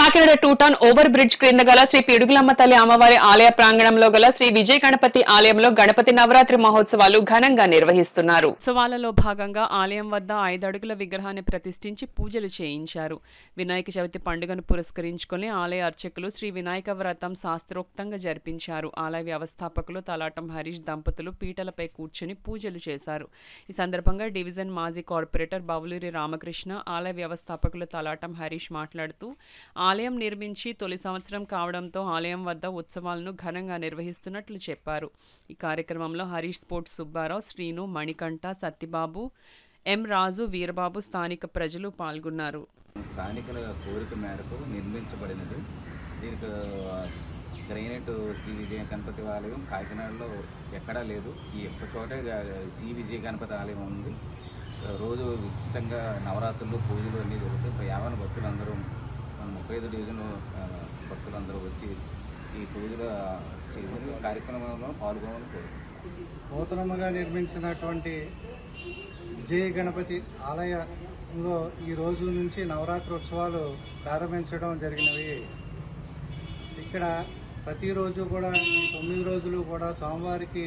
Kakinada two town over bridge క్రింద గల శ్రీ పిడుగులమ్మ తల్లి అమ్మవారి ఆలయ ప్రాంగణంలో గల శ్రీ విజయ గణపతి ఆలయంలో గణపతి నవరాత్రి మహోత్సవాలు ఘనంగా నిర్వహిస్తున్నారు ఉత్సవాలలో భాగంగా ఆలయం వద్ద ఐదు అడుగుల విగ్రహాన్ని ప్రతిష్ఠించి పూజలు చేయించారు వినాయక చవితి పండుగను పురస్కరించుకొని ఆలయ అర్చకులు శ్రీ వినాయక వ్రతం శాస్త్రోక్తంగా జరిపించారు ఆలయ వ్యవస్థాపకులు తలాటం హరీష్ దంపతులు పీటలపై కూర్చుని పూజలు చేశారు ఈ సందర్భంగా డివిజన్ మాజీ కార్పొరేటర్ బవులూరి రామకృష్ణ ఆలయ వ్యవస్థాపకులు తలాటం హరీష్ మాట్లాడుతూ ఆలయం నిర్మించి తొలి సంవత్సరం కావడంతో ఆలయం వద్ద ఉత్సవాలను ఘనంగా నిర్వహిస్తున్నట్లు చెప్పారు ఈ కార్యక్రమంలో హరీష్ స్పోర్ట్స్ సుబ్బారావు శ్రీను మణికంఠ సత్తిబాబు ఎం రాజు వీరబాబు స్థానిక ప్రజలు పాల్గొన్నారు స్థానికుల కోరిక మేరకు నిర్మించబడినది దీనికి ఆ, గ్రైనేట్ శ్రీ విజయ గణపతి ఆలయం కాకినాడలో ఎక్కడా లేదు ఈ ఒక్క చోటే గా- శ్రీ విజయ గణపతి ఆలయం ఉంది రోజు విశిష్టంగా నవరాత్రులు పూజలు అన్నీ జరుగుతాయి యావన భక్తులందరూ మన ముప్పై ఐదు డివిజన్ ఆ, భక్తులందరూ వచ్చి ఈ పూజలు చేసి కార్యక్రమంలో పాల్గొనాలని కోరుకుంటున్నాను నూతనముగా నిర్మించినటువంటి విజయ గణపతి ఆలయంలో ఈ రోజు నుంచి నవరాత్రి ఉత్సవాలు ప్రారంభించడం జరిగినవి ఇక్కడ ప్రతిరోజు కూడా ఈ తొమ్మిది రోజులు కూడా స్వామివారికి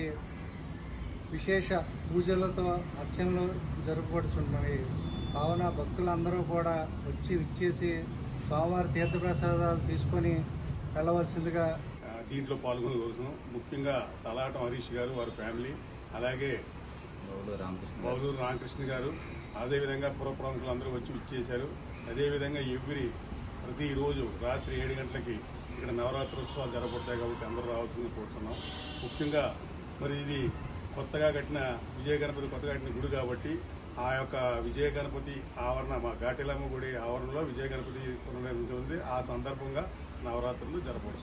విశేష పూజలతో అర్చనలు జరుపుబడుచున్నవి కావున భక్తులందరూ కూడా వచ్చి విచ్చేసి స్వామివారి తీర్థప్రసాదాలు తీసుకొని వెళ్ళవలసిందిగా ఆ, దీంట్లో పాల్గొనే కోసం ముఖ్యంగా తలాటం హరీష్ గారు వారి ఫ్యామిలీ అలాగే బౌలు రామకృష్ణ గారు. బౌలూరు రామకృష్ణ గారు అదేవిధంగా పుర ప్రముఖులు అందరూ వచ్చి ఇచ్చేశారు అదేవిధంగా ఎవ్రీ ప్రతిరోజు రాత్రి ఏడు గంటలకి ఇక్కడ నవరాత్రోత్సవాలు జరగబడతాయి కాబట్టి అందరూ రావాల్సింది కోరుతున్నాం ముఖ్యంగా మరి ఇది కొత్తగా కట్టిన విజయ గణపతి కొత్తగా కట్టిన గుడి కాబట్టి ఆ యొక్క విజయ గణపతి ఆవరణ మా ఘాటిలమ్మ గుడి ఆవరణలో విజయ గణపతి పునర్నిర్మించి ఉంది ఆ సందర్భంగా నవరాత్రులు జరపవచ్చు